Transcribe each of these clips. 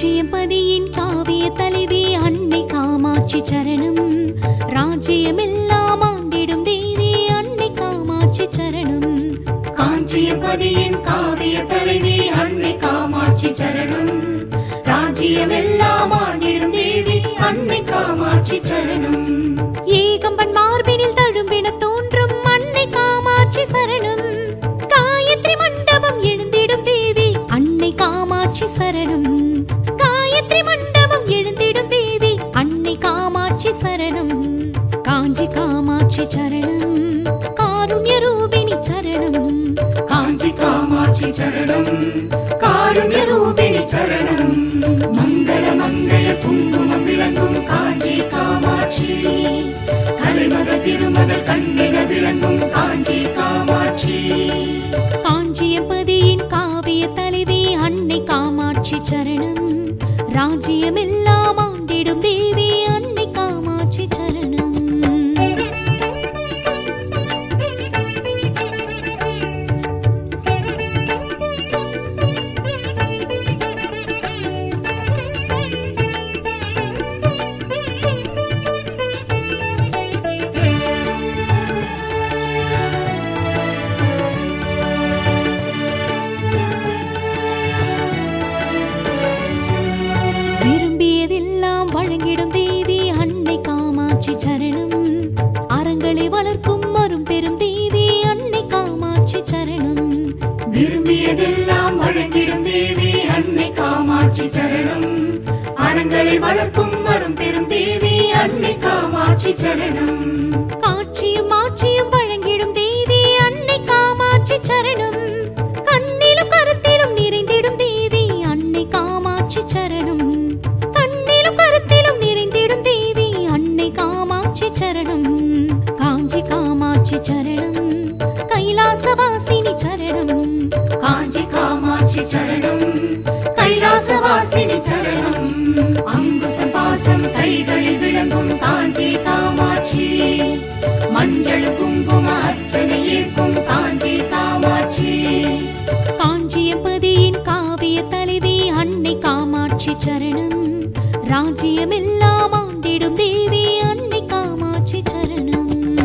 காஞ்சியம்பதியின் காவிய தலைவி அன்னை காமாட்சி சரணம் ராஜ்யமெல்லாம் ஆண்டிடும் தேவி அன்னை காமாட்சி சரணம் காஞ்சியபதியின் காவிய தலைவி அன்னை காமாட்சி சரணம் ராஜ்யமெல்லாம் ஆண்டிடும் தேவி அன்னை காமாட்சி சரணம் ஏகம்பன் மார்பினில் தழும்பின தோன்றும் அன்னை காமாட்சி சரணம் காயத்ரி மண்டபம் எழுந்திடும் தேவி அன்னை காமாட்சி சரணம் காயத்ரி மண்டபம் எழுந்திடும் தேவி அன்னை காமாட்சி சரணம் காஞ்சி காமாட்சி சரணம் காருண்ய ரூபிணி சரணம் காஞ்சி காமாட்சி சரணம் காருண்ய ரூபிணி சரணம் மங்கள மங்கள குங்குமம் விளங்கும் காஞ்சி காமாட்சி கலைமகள் திருமகள் கண்ணின விளங்கும் காஞ்சி காமாட்சி காஞ்சியம்பதியின் காவிய தலைவி அன்னை காமாட்சி சரணம் ராஜ்யமெல்லாம் ஆண்டிடும் தேவி அன்னை காமாட்சி சரணம் விரும்பியதெல்லாம் வழங்கிடும் தேவி அன்னை காமாட்சி சரணம் அறங்களை வளர்க்கும் மரும் பெரும் தேவி அன்னை காமாட்சி சரணம் விரும்பியதெல்லாம் வழங்கிடும் தேவி அன்னை காமாட்சி சரணம் அறங்களை வளர்க்கும் வரும் பெரும் தேவி அன்னை காமாட்சி சரணம் காட்சியும் ஆட்சியும் வழங்கிடும் தேவி அன்னை காமாட்சி சரணம் கண்ணிலும் கருத்திலும் நிறைந்திடும் தேவி அன்னை காமாட்சி சரணம் கண்ணிலும் கருத்திலும் நிறைந்திடும் தேவி அன்னை காமாட்சி சரணம் காஞ்சி காமாட்சி சரணம் கைலாசவாசினி சரணம் காஞ்சி காமாட்சி சரணம் கைலாசவாசினி சரணம் அங்குசம் பாசம் கைகளில் விளங்கும் காஞ்சி காமாட்சி மஞ்சள் குங்கும அர்ச்சனை ஏற்கும் காஞ்சி காமாட்சி காஞ்சியம்பதியின் காவிய தலைவி அன்னை காமாட்சி சரணம் ராஜ்யமெல்லாம் ஆண்டிடும் தேவி அன்னை காமாட்சி சரணம்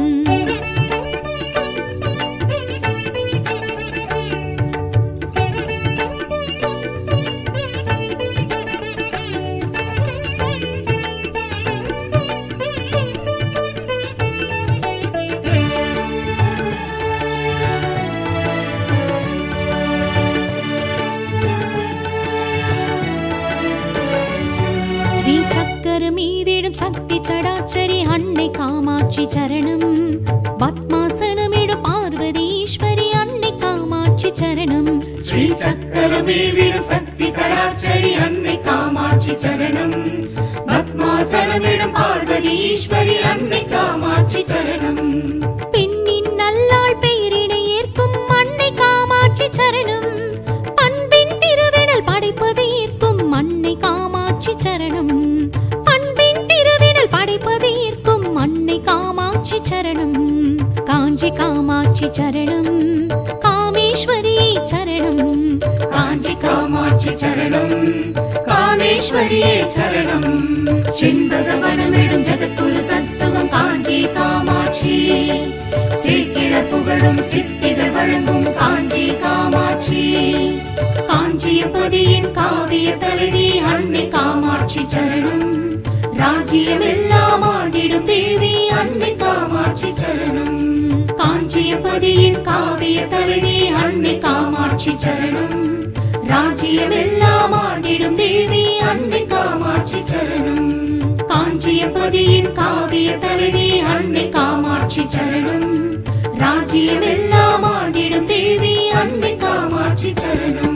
ஸ்ரீ சக்கரம் மீதிடும் சக்தி சடாச்சரி அன்னை காமாட்சி சரணம் பத்மாசனமிடும் பார்வதீஸ்வரி அன்னை காமாட்சி சரணம் ஸ்ரீ சக்கரமே விடும் சக்தி சடாச்சரி அன்னை காமாட்சி சரணம் பத்மாசனமிடும் பார்வதி ஈஸ்வரி அன்னை காமாட்சி சரணம் பெண்ணின் நல்லாள் பெயரினை ஏற்கும் அன்னை காமாட்சி சரணம் பண்பின் திருவினல் படைப்பது ஏற்கும் அன்னை காமாட்சி சரணம் பண்பின் திருவினல் படைப்பது ஏற்கும் அன்னை காமாட்சி சரணம் காஞ்சி காமாட்சி சரணம் காமேஸ்வரி சரணம் காஞ்சி காமாட்சி சரணம் காமேஸ்வரியே சரணம் செண்பகவனமிடும் ஜகத்துரு தத்துவம் காஞ்சி காமாட்சி சீக்கிர புகழும் சித்திகள் வழங்கும் காஞ்சி காமாட்சி காஞ்சியபதியின் காவிய தலைவி அன்னை காமாட்சி சரணம் ராஜ்யமெல்லாம் ஆண்டிடும் தேவி அன்னை காமாட்சி சரணம் காஞ்சியபதியின் காவிய தலைவி அன்னை காமாட்சி சரணம் ராஜ்யமெல்லாம் ஆண்டிடும் தேவி அன்னை காமாட்சி சரணம் காஞ்சியபதியின் காவிய தலைவி அன்னை காமாட்சி சரணம் ராஜ்யமெல்லாம் ஆண்டிடும் தேவி அன்னை காமாட்சி சரணம்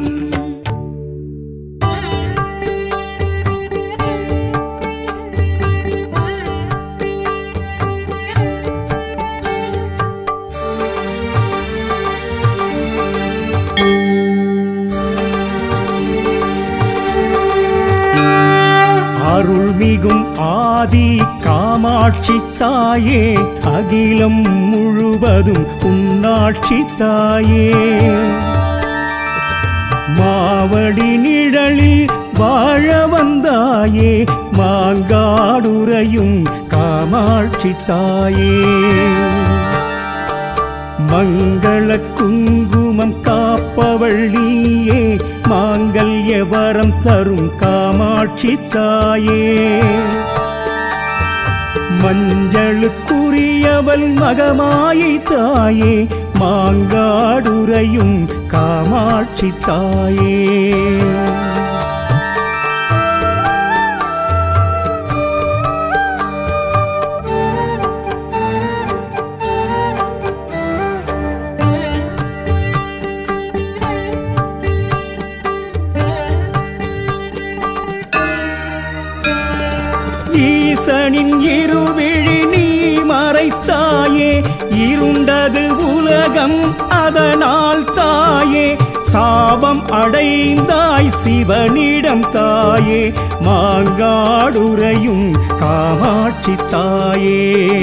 அருள்மிகும் ஆதி காமாட்சி தாயே அகிலம் முழுவதும் உன்னாட்சி தாயே மாவடி நிழலில் வாழ வந்தாயே மாங்காடுறையும் காமாட்சி தாயே மங்கள குங்குமம் காப்பவள் நீயே மாங்கல்ய வரம் தரும் காமாட்சி தாயே மஞ்சளுக்குரியவள் மகமாயை தாயே மாங்காடுறையும் காமாட்சி தாயே ஈசனின் இருவிழி நீ மறைத்தாயே இருண்டது உலகம் அதனால் தாயே சாபம் அடைந்தாய் சிவனிடம் தாயே மாங்காடுறையும் காமாட்சி தாயே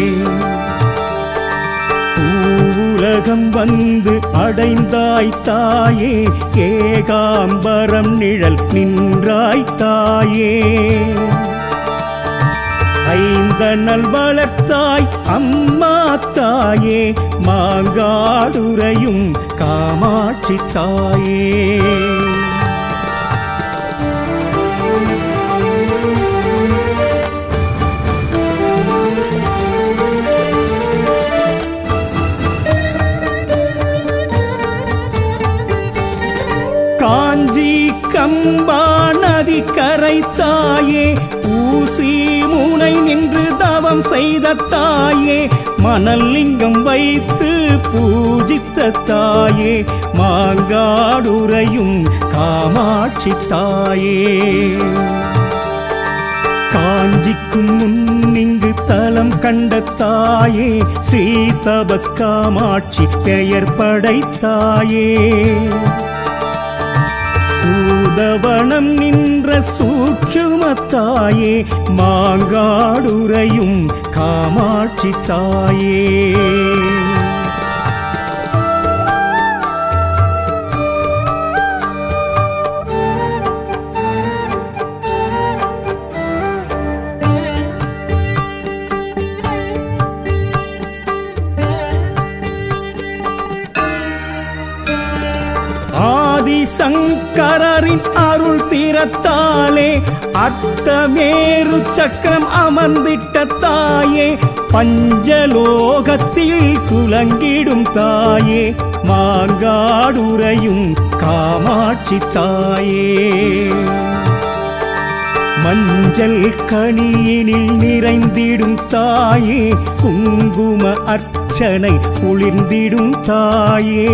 பூவுலகம் வந்து அடைந்தாய் தாயே ஏகாம்பரம் நிழல் நின்றாய் தாயே ஐந்தனல் வளர்த்தாய் அம்மா தாயே மாங்காடுறையும் காமாட்சி தாயே காஞ்சி கம்பா நதி கரை தாயே ஊசி முனை நின்று தவம் செய்த தாயே மணல் லிங்கம் வைத்து பூஜித்த தாயே மாங்காடுறையும் காமாட்சி தாயே காஞ்சிக்கும் முன்னிங்கு தலம் கண்ட தாயே ஸ்ரீ தபஸ் காமாட்சி பெயர் படைத்தாயே சூதவனம் நின்ற சூட்சுமத்தாயே மாங்காடுறையும் காமாட்சி தாயே ஆதிசங்கரின் அருள் திறத்தாலே அட்டமேரு சக்கரம் அமர்ந்திட்ட தாயே பஞ்சலோகத்தில் குலங்கிடும் தாயே மாங்காடுறையும் காமாட்சி தாயே மஞ்சள் கனியினில் நிறைந்திடும் தாயே குங்கும அர்ச்சனை குளிர்ந்திடும் தாயே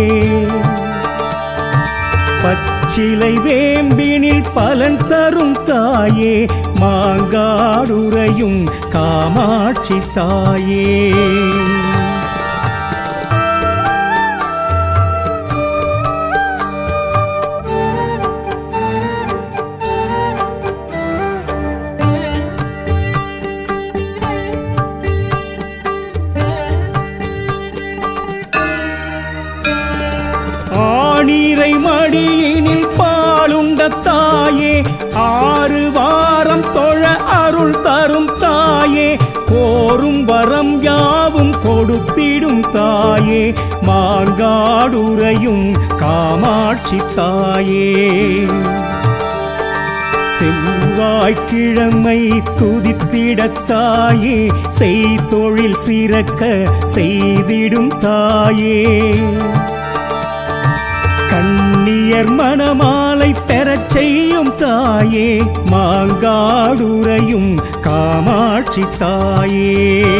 பச்சிலை வேம்பினில் பலன் தரும் தாயே மாங்காடுறையும் காமாட்சி தாயே ஆணிரை மடியினில் பாலுண்ட தாயே ஆறு வாரம் தொழ அருள் தரும் தாயே கோரும் வரம் யாவும் கொடுத்திடும் தாயே மாங்காடுறையும் காமாட்சி தாயே செவ்வாய்க்கிழமை துதித்திடத்தாயே செய்தொழில் சிறக்க செய்திடும் தாயே கண்ணியர் மணமாலை பெறச் செய்யும் தாயே மாங்காடுறையும் காமாட்சி தாயே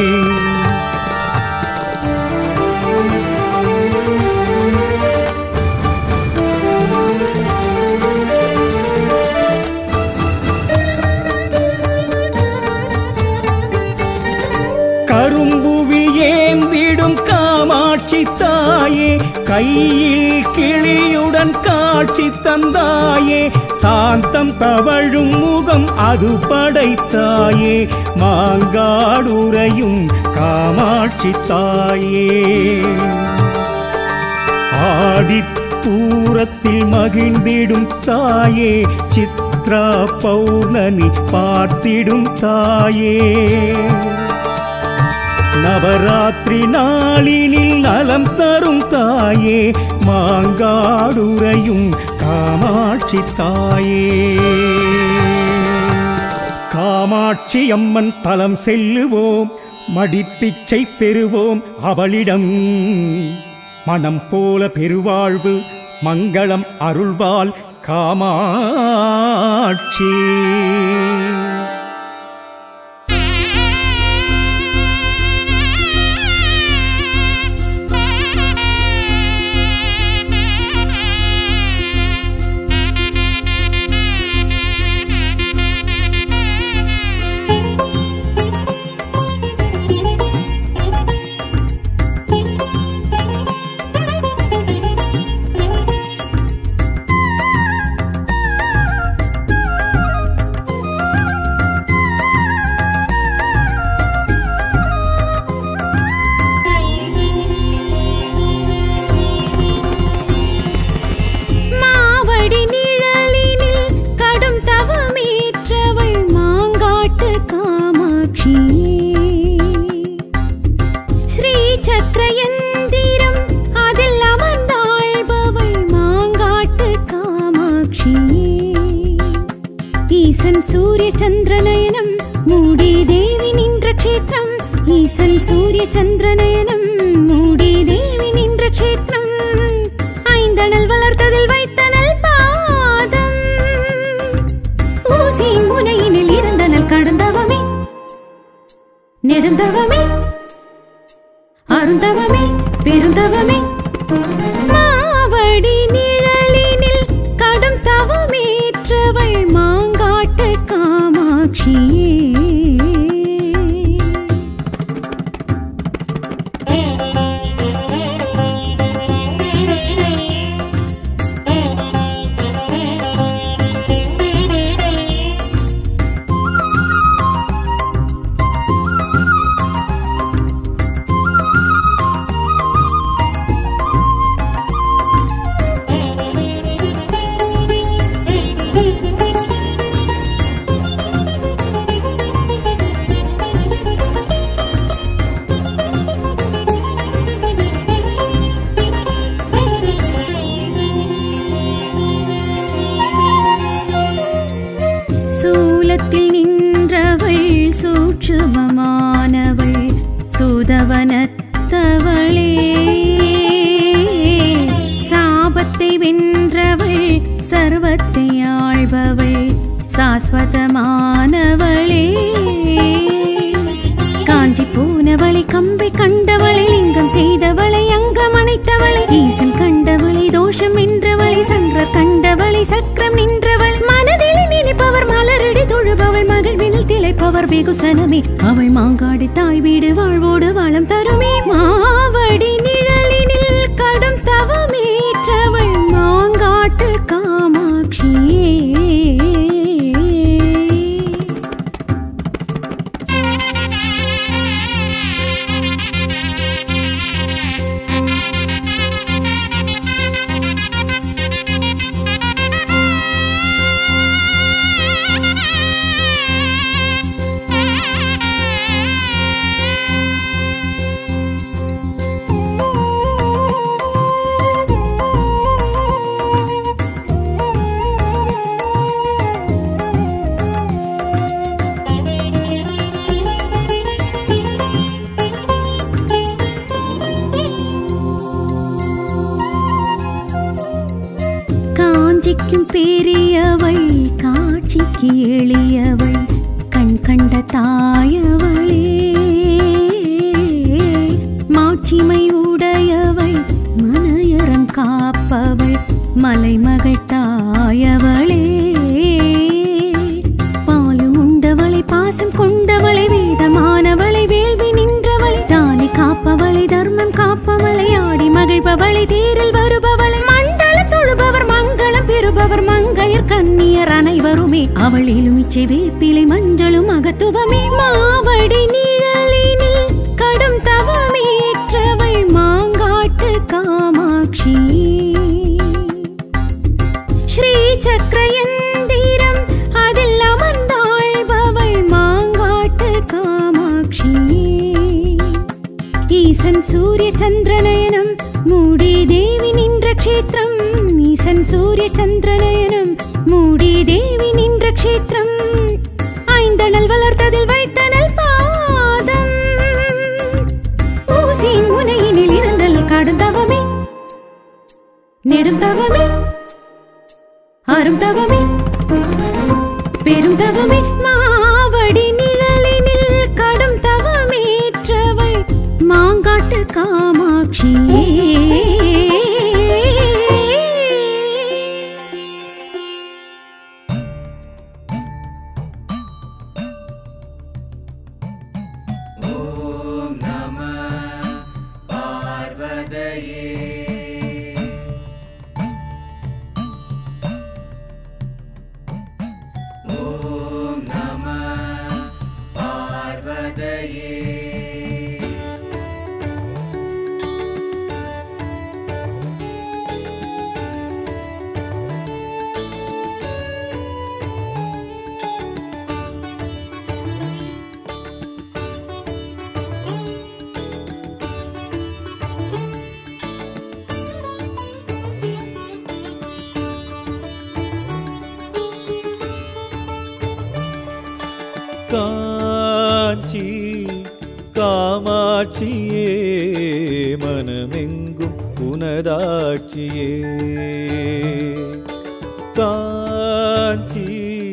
கரும்புவில் ஏந்திடும் காமாட்சி தாயே கையில் கிளியுடன் காட்சி தந்தாயே சாந்தம் தவழும் முகம் அது படைத்தாயே மாங்காடுறையும் காமாட்சி தாயே ஆடிப் கற்பூரத்தில் மகிழ்ந்திடும் தாயே சித்ரா பௌர்ணமி பார்த்திடும் தாயே நவராத்திரி நாளினில் நலம் தரும் தாயே மாங்காடுறையும் காமாட்சி தாயே காமாட்சி அம்மன் தலம் செல்லுவோம் மடிப்பிச்சை பெறுவோம் அவளிடம் மனம் போல பெருவாழ்வு மங்களம் அருள்வாள் காமாட்சி மாவடி நிழலினில் கடும் தவமேற்றவள் மாங்காட்டு காமாட்சி ஸ்ரீ சக்கரயந்திரம் அதில் அமர்ந்தாள்பவள் மாங்காட்டு காமாட்சி ஈசன் சூரிய சந்திரநயனம் மூடி தேவி நின்ற க்ஷேத்திரம் ஈசன் சூரிய சந்திரநயனம் மூடி தேவி நின்ற க்ஷேத்திரம் ஐந்தணல் வளர்த்ததில் வைத்தனல் பாதம் ஊசி முனையினில் இருந்தனல் கடந்தவமே நெடுந்தவமே அருந்தவமே பெருந்தவமே மாவடி நிழலினில் கடும் தவமேற்றவள் மாங்காட்டு காமாட்சியே சூலத்தில் நின்றவள் சூட்சுமமானவள் சுதவனத்தவளே சாபத்தை வென்றவள் சர்வத்தை ஆள்பவள் சாஸ்வதமானவளே காஞ்சி போனவளை கம்பை கண்டவளை லிங்கம் செய்தவளை அங்கம் அணைத்தவளை ஈசன் கண்டவளை தோஷம் வென்றவளை சங்கர் கண்டவளை சக்கரம் நின்றவள் மனதில் நினைப்பவர் மலரடி தொழுபவள் மகிழ்வினில் திளைப்பவர் வெகுசனமே அவள் மாங்காடு தாய் வீடு வாழ்வோடு வளம் தருமே மாவடி நிழலினில் கடும் தவமேற்றவள் மாங்காட்டு காமாட்சியே காஞ்சிக்கும் பெரியவள் காட்சிக்கு எளியவள் கண் கண்ட தாயவளே மாட்சிமை உடையவள் மனையறம் காப்பவள் மலைமகள் தாயவளே பாலும் உண்டவளை பாசம் கொண்டவளை வேதமானவளை வேள்வி நின்றவளை தானி காப்பவளை தர்மம் காப்பவளை ஆடி மகிழ்பவளை தேரில் வருபவளை மண்டல தொழுபவர் மங்களம் பெறுபவர் மங்கையர் கன்னியர் அனைவருமே அவள் எலுமிச்சை வேப்பிலை மஞ்சளும் அகத்துவமே மாவடி நிழலினில் கடும் தவமேற்றவள் மாங்காட்டு காமாட்சி ஈசன் சூரிய சந்திரநயனம் மூடி தேவி நின்ற க்ஷேத்திரம் ஈசன் சூரிய சந்திரநயனம் மூடி தேவி நின்ற க்ஷேத்திரம் ஐந்தணல் வளர்த்ததில் வைத்தனல் பாதம் ஊசியின் முனையினில் இருந்தல் கடுந்தவமே நெடும் தவமே அரும் தவமே பெரும் தவமே மாவடி நிழலினில் கடும் தவமேற்றவள் மாங்காட்டு காமாட்சியே காஞ்சி காமாட்சியே மனமெங்கும் உனதாட்சியே காஞ்சி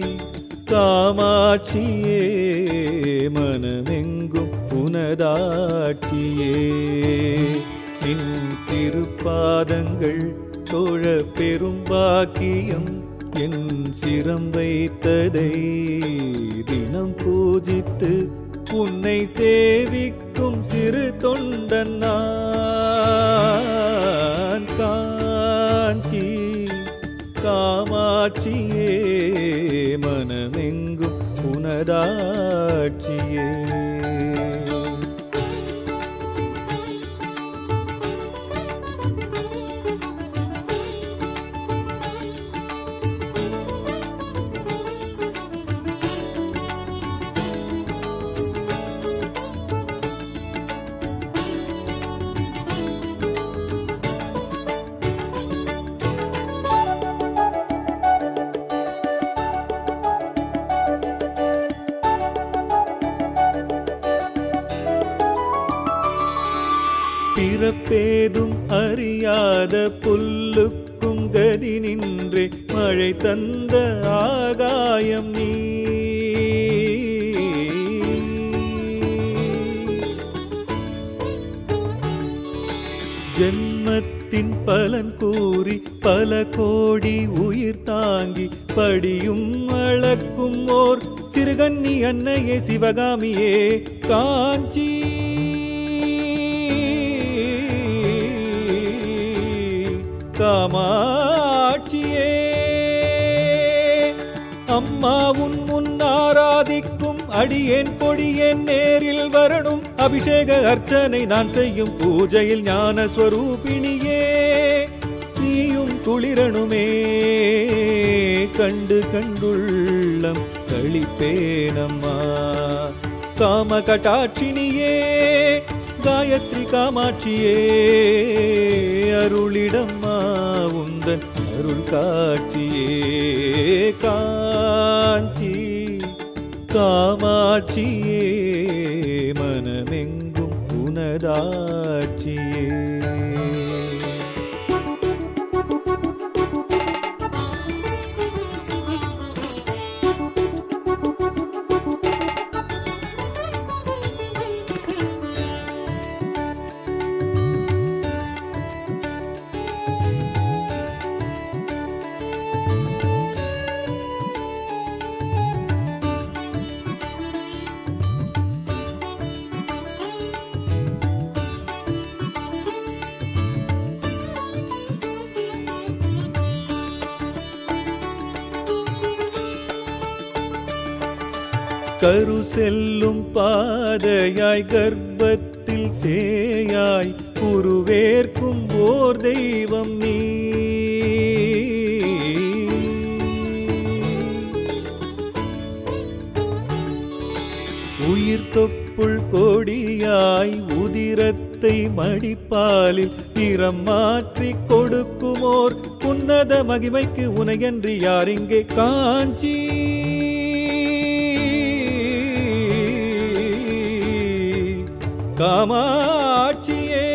காமாட்சியே மனமெங்கும் உனதாட்சியே நின் திருப்பாதங்கள் தோழ பெரும்பாக்கியம் என் சிரம் வைத்ததை தினம் பூஜித்து உன்னை சேவிக்கும் சிறு தொண்டன் நான் காஞ்சி காமாட்சியே மனமெங்கும் உனதாட்சியே பிறப்பேதும் அறியாத புல்லுக்கும் கதி நின்றே மழை தந்த ஆகாயம் நீ ஜென்மத்தின் பலன் கூறி பல கோடி உயிர் தாங்கி படியும் அளக்கும் ஓர் சிறுகன்னி அன்னையே சிவகாமியே காஞ்சி காமாட்சியே அம்மா உன் முன் ஆராதிக்கும் அடியேன் பொடியேன் நேரில் வரணும் அபிஷேக அர்ச்சனை நான் செய்யும் பூஜையில் ஞான ஸ்வரூபிணியே நீயும் குளிரணுமே கண்டு கண்டுள்ளம் கழிப்பேனம்மா காம கட்டாட்சினியே காயத்ரி காமாட்சியே அருளிடம்மா உந்தன் அருள் காட்சியே காஞ்சி காமாட்சியே மனமெங்கும் உனதாட்சியே கரு செல்லும் பாதையாய் கர்ப்பத்தில் சேயாய் உருவேற்கும் ஓர் தெய்வம் நீ உயிர் தொப்புள் கொடியாய் உதிரத்தை மடிப்பாலில் நிறம் மாற்றி கொடுக்குமோர் உன்னத மகிமைக்கு உனையன்றி யாரிங்கே காஞ்சி காமாட்சியே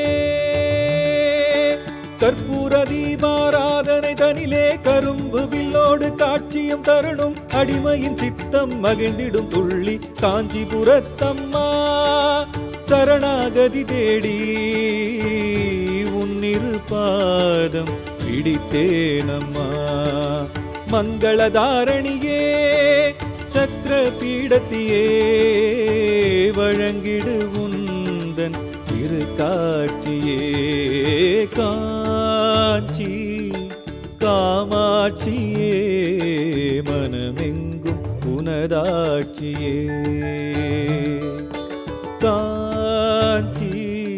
கற்பூர தீபாராதனை தனிலே கரும்பு வில்லோடு காட்சியும் தருணும் அடிமையின் சித்தம் மகிழ்ந்திடும் துள்ளி காஞ்சிபுரத்தம்மா சரணாகதி தேடி உன்னிரு பாதம் பிடித்தேனம்மா மங்களதாரணியே சக்கர பீடத்தியே வழங்கிடு உந்தன் திரு காட்சியே காட்சி காமாட்சியே மனமெங்கும் உனதாட்சியே காஞ்சி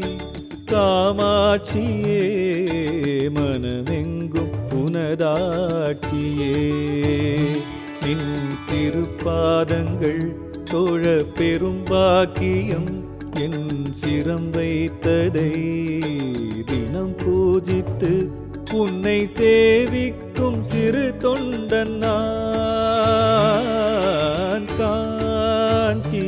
காமாட்சியே மனமெங்கும் உனதாட்சியே நின் திருப்பாதங்கள் தோழ பெரும்பாக்கியம் என் சிரம் வைத்ததை தினம் பூஜித்து உன்னை சேவிக்கும் சிறு தொண்டன் நான் காஞ்சி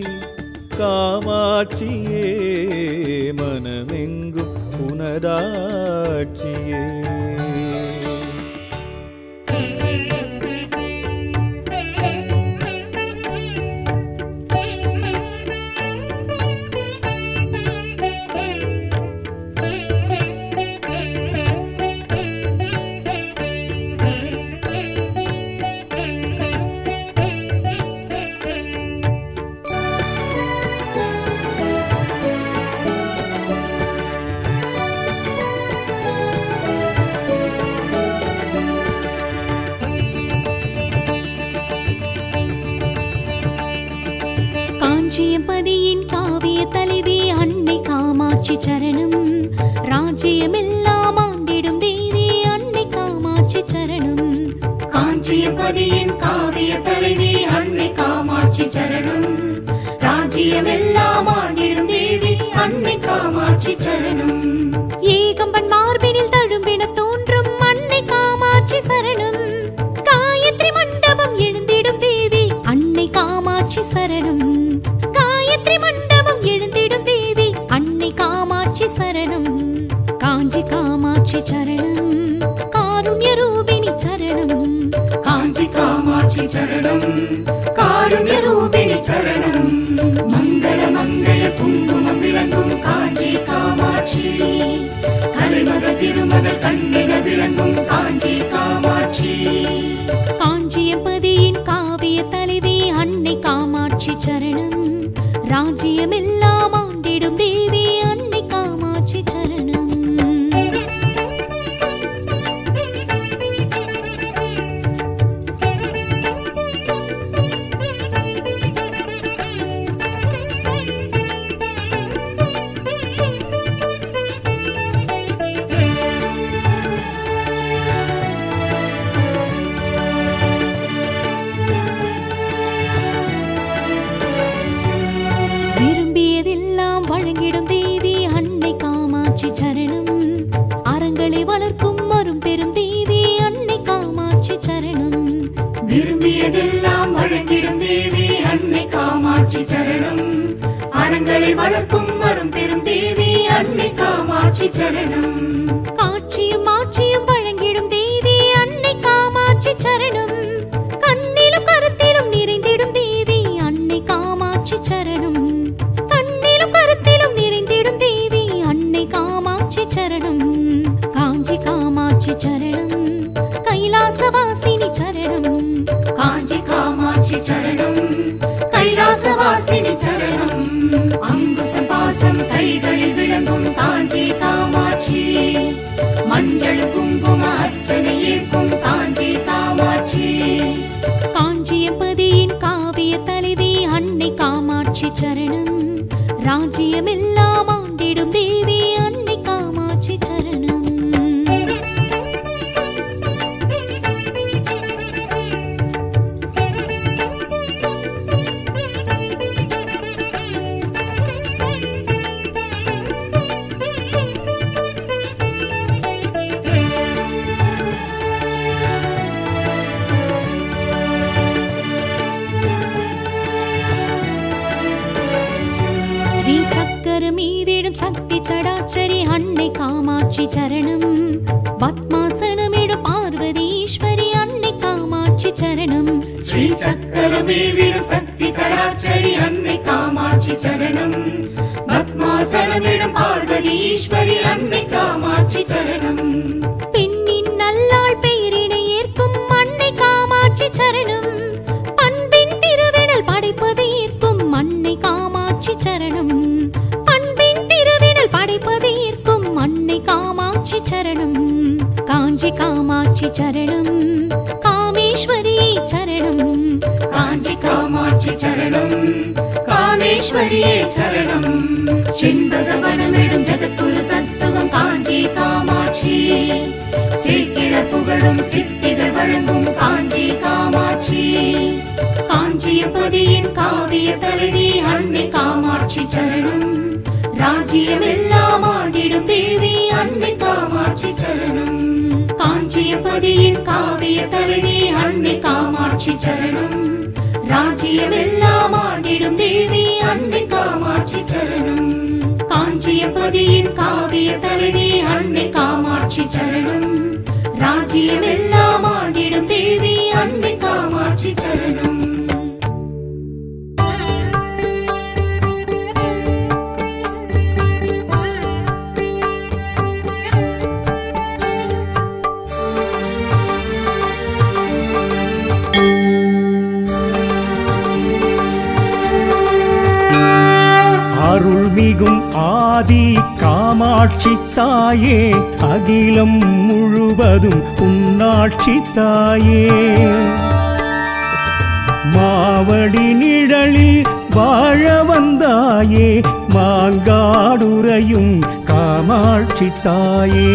காமாட்சியே மனமெங்கும் உனதாட்சியே காஞ்சியம்பதியின் காவிய தலைவி அன்னை காமாட்சி சரணம் ராஜ்யமெல்லாம் ஆண்டிடும் தேவி அன்னை காமாட்சி சரணம் காஞ்சியபதியின் காவிய தலைவி அன்னை காமாட்சி சரணம் ராஜ்யமெல்லாம் ஆண்டிடும் தேவி அன்னை காமாட்சி சரணம் ஏகம்பன் மார்பினில் தழும்பின தோன்றும் அன்னை காமாட்சி சரணம் காயத்ரி மண்டபம் எழுந்திடும் தேவி அன்னை காமாட்சி சரணம் காயத்ரி மண்டபம் எழுந்திடும் தேவி அன்னை காமாட்சி சரணம் காஞ்சி காமாட்சி சரணம் காருண்ய ரூபிணி சரணம் காஞ்சி காமாட்சி சரணம் காருண்ய ரூபிணி சரணம் மங்கள மங்கள குங்குமம் விளங்கும் காஞ்சி காமாட்சி கலைமகள் திருமகள் கண்ணின விளங்கும் காஞ்சி காமாட்சி காஞ்சியம்பதியின் காவிய தலைவி அன்னை காமாட்சி சரணம் ராஜ்யமெல்லாம் ஆண்டிடும் தேவி அன்னை காமாட்சி சரணம் விரும்பியதெல்லாம் வழங்கிடும் தேவி அன்னை காமாட்சி சரணம் அறங்களை வளர்க்கும் வரும் பெரும் தேவி அன்னை காமாட்சி சரணம் விரும்பியதெல்லாம் வழங்கிடும் தேவி அன்னை காமாட்சி சரணம் அறங்களை வளர்க்கும் வரும் பெரும் தேவி அன்னை காமாட்சி சரணம் காட்சியும் ஆட்சியும் வழங்கிடும் தேவி அன்னை காமாட்சி சரணம் கண்ணிலும் கருத்திலும் நிறைந்திடும் தேவி அன்னை காமாட்சி சரணம் கண்ணிலும் கருத்திலும் நிறைந்திடும் தேவி அன்னை காமாட்சி சரணம் காஞ்சி காமாட்சி சரணம் கைலாசவாசினி சரணம் காஞ்சி காமாட்சி சரணம் கைலாசவாசினி சரணம் அங்குசம் பாசம் கைகளில் விளங்கும் காஞ்சி காமாட்சி மஞ்சள் குங்கும அர்ச்சனை ஏற்கும் காஞ்சி காமாட்சி காஞ்சியம்பதியின் காவிய தலைவி அன்னை காமாட்சி சரணம் ராஜ்யமெல்லாம் ஆண்டிடும் தேவி அன்னை காமாட்சி சரணம் சடாச்சரி அன்னை காமாட்சி சரணம் பத்மாசனமிடு பார்வதீஸ்வரி அன்னை காமாட்சி சரணம் ஸ்ரீ சக்கரமேவிடும் சக்தி சடாச்சரி அன்னை காமாட்சி சரணம் பத்மாசனமிடும் பார்வதீஸ்வரி அன்னை காமாட்சி சரணம் பெண்ணின் நல்லாள் பெயரினை ஏற்கும் அன்னை காமாட்சி சரணம் அன்பின் திருவிடல் படைப்பதை ஏற்கும் அன்னை காமாட்சி சரணம் அன்பின் திருவிடல் படைப்பதை ஏற்கும் அன்னை காமாட்சி சரணம் காஞ்சி காமாட்சி சரணம் காமேஸ்வரி சரணம் காஞ்சி காமாட்சி சரணம் காமேஸ்வரியே சரணம் செண்பகவனமிடும் ஜகத்துரு தத்துவம் காஞ்சி காமாட்சி சீக்கிர புகழும் சித்திகள் வழங்கும் காஞ்சி காமாட்சி காஞ்சியபதியின் காவிய தலைவி அன்னை காமாட்சி சரணம் ராஜ்யமெல்லாம் ஆண்டிடும் தேவி அன்னை காமாட்சி சரணம் காஞ்சியபதியின் காவிய தலைவி அன்னை காமாட்சி சரணம் ராஜ்யமெல்லாம் ஆண்டிடும் தேவி அன்னை காமாட்சி சரணம் காஞ்சியபதியின் காவிய தலைவி அன்னை காமாட்சி சரணம் ராஜ்யமெல்லாம் ஆண்டிடும் தேவி அன்னை காமாட்சி சரணம் அருள்மிகும் ஆதி காமாட்சி தாயே அகிலம் முழுவதும் உன்னாட்சி தாயே மாவடி நிழலில் வாழ வந்தாயே மாங்காடுறையும் காமாட்சி தாயே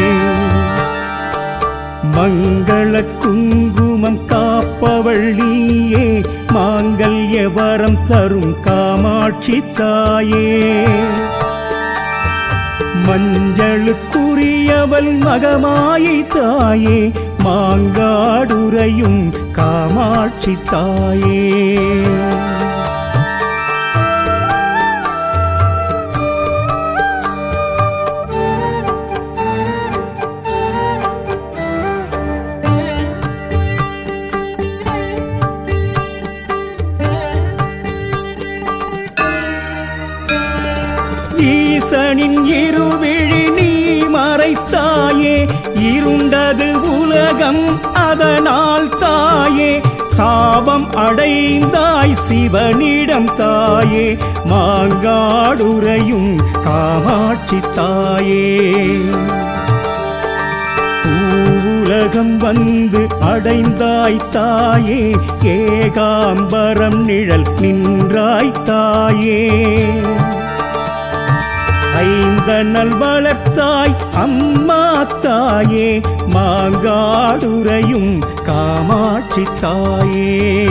மங்கள குங்குமம் காப்பவள் நீயே மாங்கல்ய வரம் தரும் காமாட்சி தாயே மஞ்சளுக்குரியவள் மகமாயை தாயே மாங்காடுறையும் காமாட்சி தாயே ஈசனின் இருவிழி நீ மறைத்தாயே இருண்டது உலகம் அதனால் தாயே சாபம் அடைந்தாய் சிவனிடம் தாயே மாங்காடுறையும் காமாட்சி தாயே உலகம் வந்து அடைந்தாய் தாயே ஏகாம்பரம் நிழல் நின்றாய் தாயே ஐந்தனல் வளர்த்தாய் அம்மா தாயே மாங்காடுறையும் காமாட்சி தாயே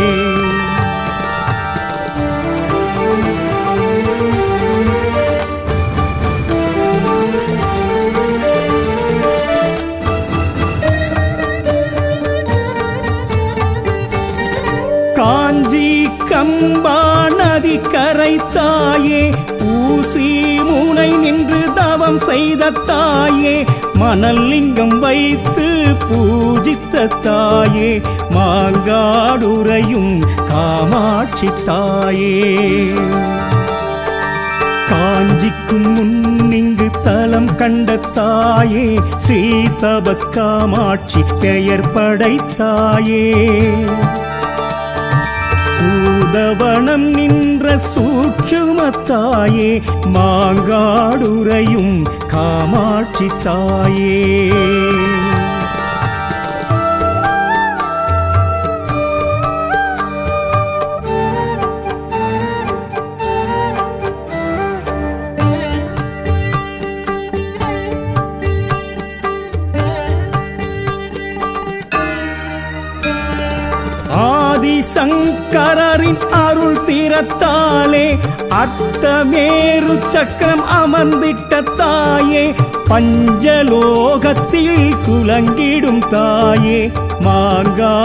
காஞ்சி கம்பா நதி கரை தாயே ஊசி முனை நின்று தவம் செய்த தாயே மணல் லிங்கம் வைத்து பூஜித்த தாயே மாங்காடுறையும் காமாட்சி தாயே காஞ்சிக்கும் முன்னிங்கு தலம் கண்ட தாயே சீதபஸ் காமாட்சி பெயர் படைத்தாயே சூதவனம் நின்ற சூட்சுமத்தாயே மாங்காடுறையும் காமாட்சி தாயே ஆதிசங்கரின் அருள் தீரத்தாலே அட்டமேரு சக்கரம் அமர்ந்திட்ட தாயே பஞ்சலோகத்தில் குலங்கிடும் தாயே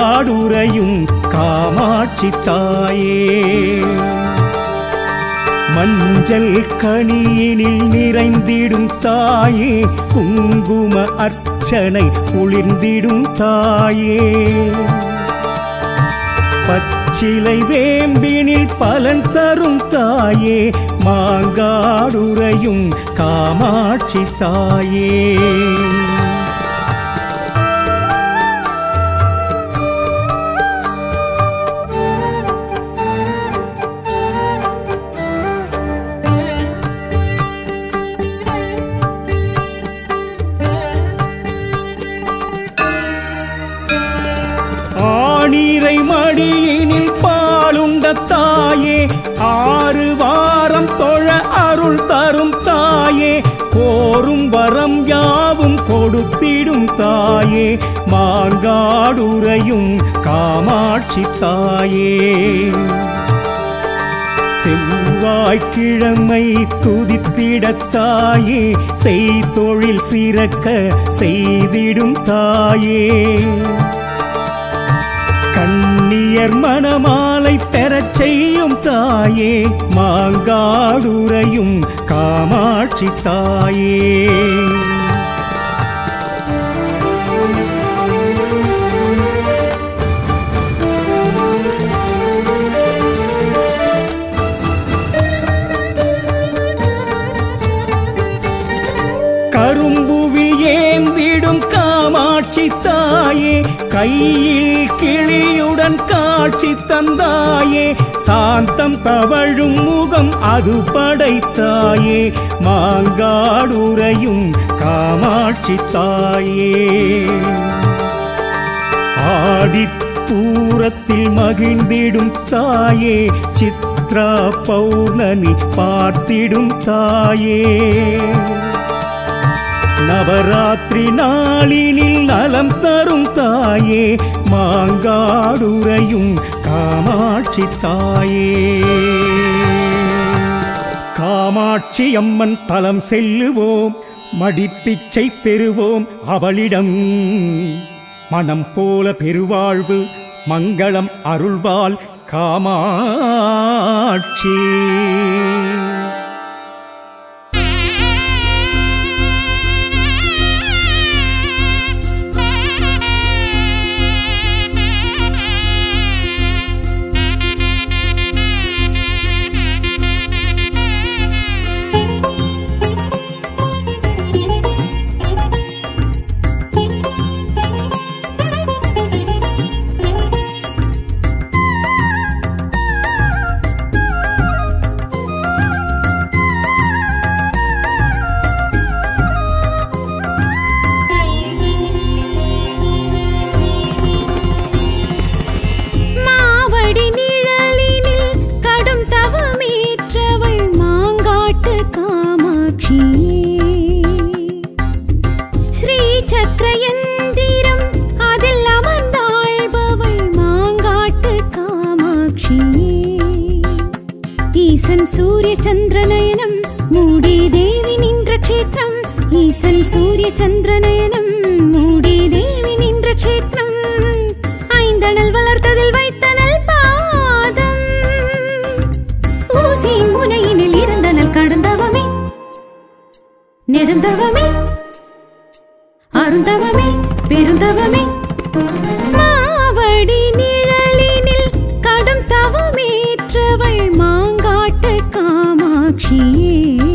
மாங்காடுறையும் காமாட்சி தாயே மஞ்சள் கனியினில் நிறைந்திடும் தாயே குங்கும அர்ச்சனை குளிர்ந்திடும் தாயே பச்சிலை வேம்பினில் பலன் தரும் தாயே மாங்காடுறையும் காமாட்சி தாயே ஆணீரை மடியினில் பாலுண்ட தாயே ஆறு வாரம் தொழ அருள் தரும் தாயே கோரும் வரம் யாவும் கொடுத்திடும் தாயே மாங்காடுறையும் காமாட்சி தாயே செவ்வாய்க்கிழமை துதித்திடத்தாயே செய்தொழில் சிறக்க செய்திடும் தாயே கண்ணியர் மணமாலை பெறச் செய்யும் தாயே மாங்காடுறையும் காமாட்சி தாயே கரும்புவில் ஏந்திடும் காமாட்சி தாயே கையில் கிளியுடன் காட்சி தந்தாயே சாந்தம் தவழும் முகம் அது படைத்தாயே மாங்காடுறையும் காமாட்சி தாயே ஆடிப்பூரத்தில் மகிழ்ந்திடும் தாயே சித்ரா பௌர்ணமி பார்த்திடும் தாயே நவராத்திரி நாளினில் நலம் தரும் தாயே மாங்காடுறையும் காமாட்சி தாயே காமாட்சி அம்மன் தலம் செல்லுவோம் மடிப்பிச்சை பெறுவோம் அவளிடம் மனம் போல பெருவாழ்வு மங்களம் அருள்வாள் காமாட்சி மாவடி நிழலினில் கடும் தவமேற்றவள் மாங்காட்டு காமாட்சியே ஸ்ரீ சக்கரயந்திரம் அதில் அமர்ந்தாழ்பவள் மாங்காட்டு காமாட்சியே ஈசன் சூரிய சந்திரநயனம் மூடி தேவி நின்ற க்ஷேத்திரம் ஈசன் சூரிய சந்திரநயனம் மூடி தேவி நின்ற க்ஷேத்திரம் ஐந்தணல் வளர்த்ததில் வைத்தனல் பாதம் ஊசி முனையினில் இருந்தனல் கடந்தவமே நெடுந்தவமே அருந்தவமே பெருந்தவமே மாவடி நிழலினில் கடும் தவமேற்றவள் மாங்காட்டு காமாட்சியே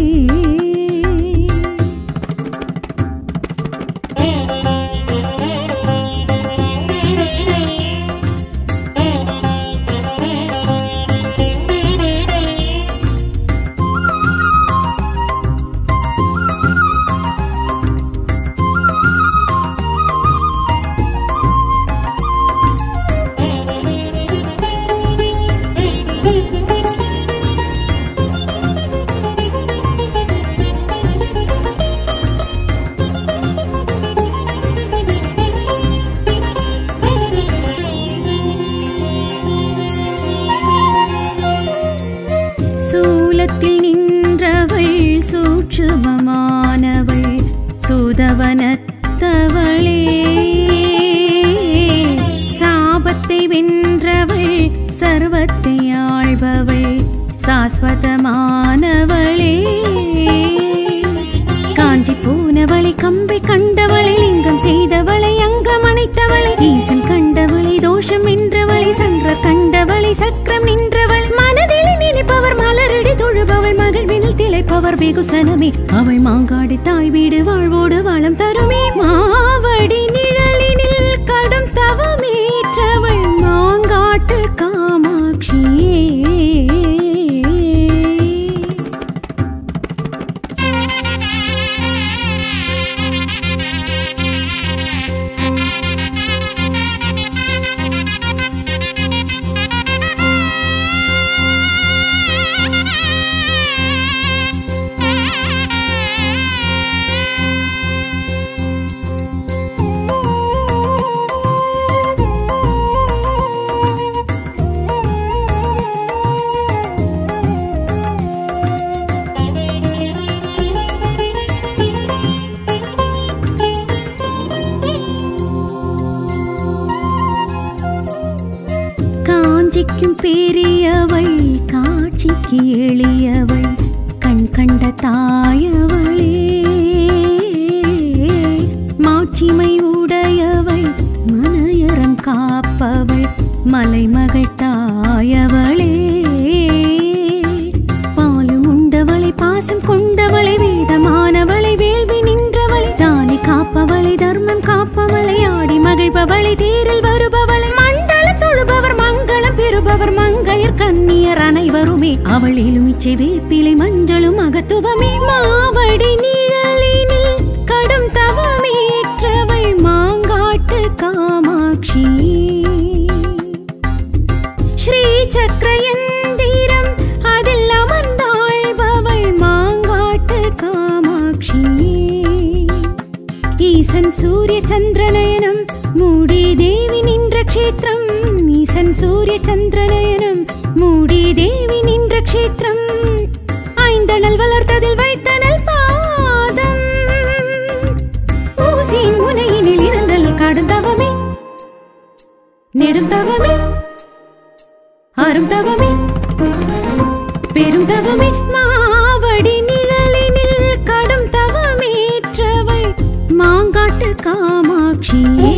சூலத்தில் நின்றவள் சூட்சுமமானவள் சூதவனத்தவளே சாபத்தை வென்றவள் சர்வத்தை ஆள்பவள் சாஸ்வத சாஸ்வதமானவளே காஞ்சி போனவளை கம்பை கண்டவளை லிங்கம் செய்தவளை அங்கம் அணைத்தவளை ஈசன் கண்டவளை தோஷம் நின்றவளை சங்கர் கண்டவளை சக்கரம் நின்றவள் மனதில் நினைப்பவர் மலரடி தொழுபவள் மகிழ்வினில் திளைப்பவர் வெகுசனமே அவள் மாங்காடு தாய் வீடு வாழ்வோடு வளம் தருமே மாவடி நிழலினில் கடும் தவமேற்றவள் மாங்காட்டு காமாட்சியே காஞ்சிக்கும் பெரியவள் காட்சிக்கு எளியவள் கண் கண்ட தாயவளே மாட்சிமை உடையவள் மனையறம் காப்பவள் மலைமகள் தாயவளே பாலும் உண்டவளை பாசம் கொண்டவளை வேதமானவளை வேள்வி நின்றவளை தானி காப்பவளை தர்மம் காப்பவளை ஆடி மகிழ்பவளை தேரில் வருபவளை மண்டல தொழுபவர் மங்களம் பெறுபவர் மங்கையர் கன்னியர் அனைவருமே அவள் எலுமிச்சை வேப்பிலை மஞ்சளும் அகத்துவமே மாவடி நிழலினில் கடும் தவமேற்றவள் மாங்காட்டு காமாட்சி ஸ்ரீ சக்கரயந்திரம் அதில் அமர்ந்தாழ்பவள் மாங்காட்டு காமாட்சி ஈசன் சூரிய சந்திரநயனம் மூடி தேவி நின்ற க்ஷேத்திரம் ஈசன் சூரிய சந்திரநயனம் மூடி தேவி நின்ற க்ஷேத்திரம் ஐந்தணல் வளர்த்ததில் வைத்தனல் பாதம் ஊசியின் முனையினில் இருந்தல் கடுந்தவமே நெடுந்தவமே அரும் தவமே பெரும் தவமே மாவடி நிழலினில் கடும் தவமேற்றவள் மாங்காட்டு காமாட்சியே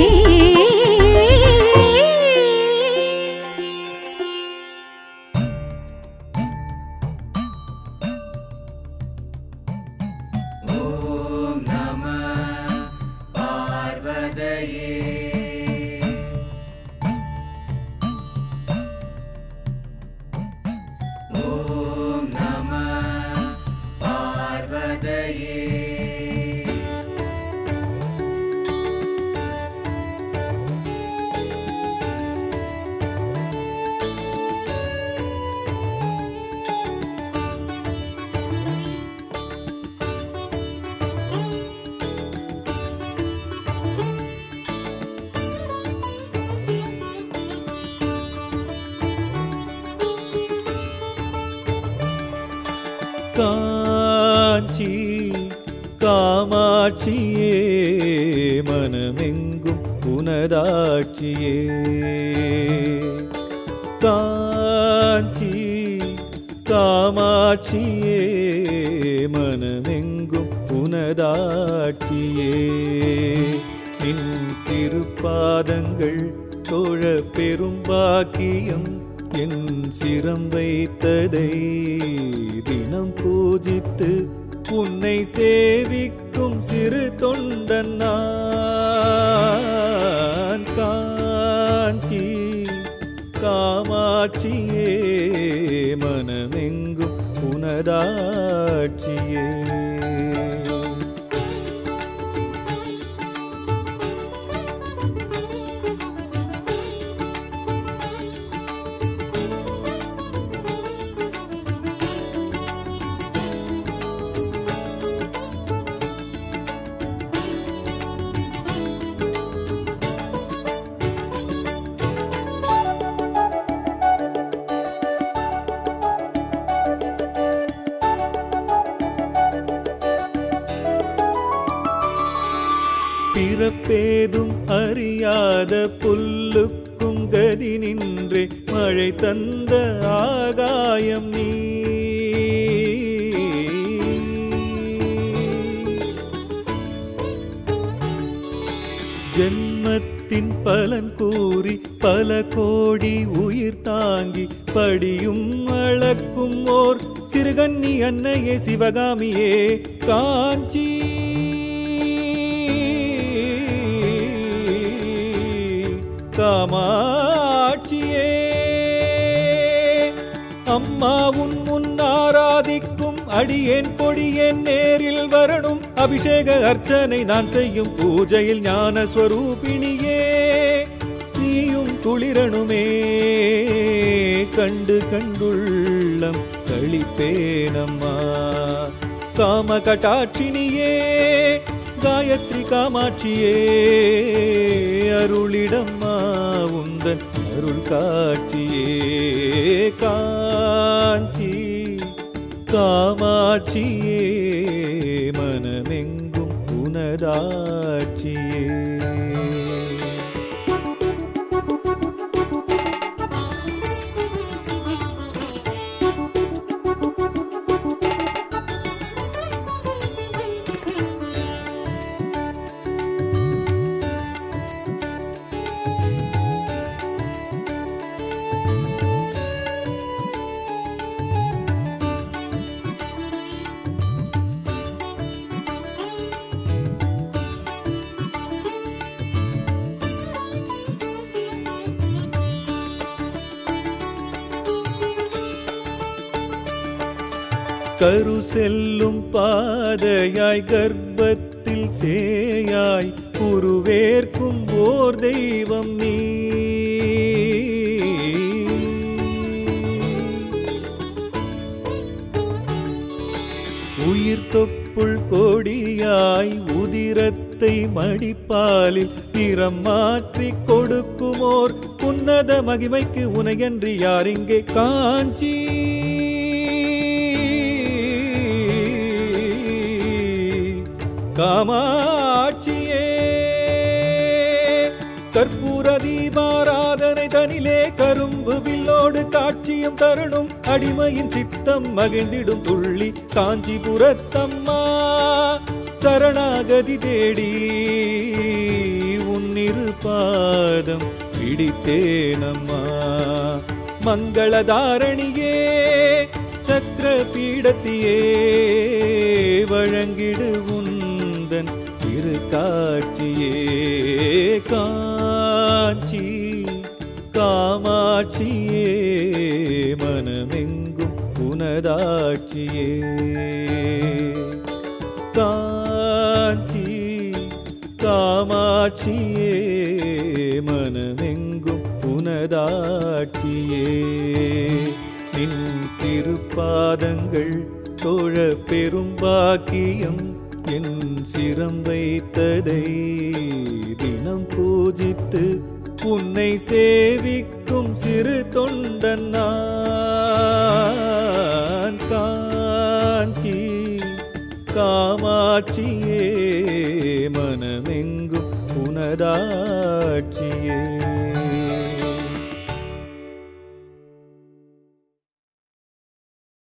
காஞ்சி காமாட்சியே மனமெங்கும் உனதாட்சியே காஞ்சி காமாட்சியே மனமெங்கும் உனதாட்சியே நின் திருப்பாதங்கள் தோழ பெரும் பாக்கியம் என் சிரம் வைத்ததை தினம் பூஜித்து உன்னை சேவிக்கும் சிறு தொண்டன் நான் காஞ்சி காமாட்சியே மனமெங்கும் உனதாட்சியே பிறப்பேதும் அறியாத புல்லுக்கும் கதி நின்றே மழை தந்த ஆகாயம் நீ ஜென்மத்தின் பலன் கூறி பல கோடி உயிர் தாங்கி படியும் அளக்கும் ஓர் சிறுகன்னி அன்னையே சிவகாமியே காஞ்சி காமாட்சியே அம்மா உன் முன் ஆராதிக்கும் அடியேன் பொடியேன் நேரில் வரணும் அபிஷேக அர்ச்சனை நான் செய்யும் பூஜையில் ஞான ஸ்வரூபிணியே நீயும் குளிரணுமே கண்டு கண்டுள்ளம் கழிப்பேனம்மா காம கட்டாட்சினியே காயத்ரி காமாட்சியே அருளிடம்மா உந்தன் அருள் காட்சியே காஞ்சி காமாட்சியே மனமெங்கும் உனதாட்சியே கரு செல்லும் பாதையாய் கர்ப்பத்தில் சேயாய் உருவேற்கும் ஓர் தெய்வம் நீ உயிர் தொப்புள் கொடியாய் உதிரத்தை மடிப்பாலில் நிறம் மாற்றி கொடுக்குமோர் உன்னத மகிமைக்கு உனையன்றி யார் இங்கே காஞ்சி காமாட்சியே கற்பூர தீபாராதனை தனிலே கரும்பு வில்லோடு காட்சியும் தருணும் அடிமையின் சித்தம் மகிழ்ந்திடும் துள்ளி காஞ்சிபுரத்தம்மா சரணாகதி தேடி உன்னிரு பாதம் பிடித்தேனம்மா மங்களதாரணியே சக்கர பீடத்தியே வழங்கிடு உந்தன் திரு காட்சியே காட்சி காமாட்சியே மனமெங்கும் உனதாட்சியே காஞ்சி காமாட்சியே மனமெங்கும் உனதாட்சியே நின் திருப்பாதங்கள் தோழ பெரும்பாக்கியம் என் சிரம் வைத்ததை தினம் பூஜித்து உன்னை சேவிக்கும் சிறு தொண்டன் நான் காஞ்சி காமாட்சியே மனமெங்கும் உனதாட்சியே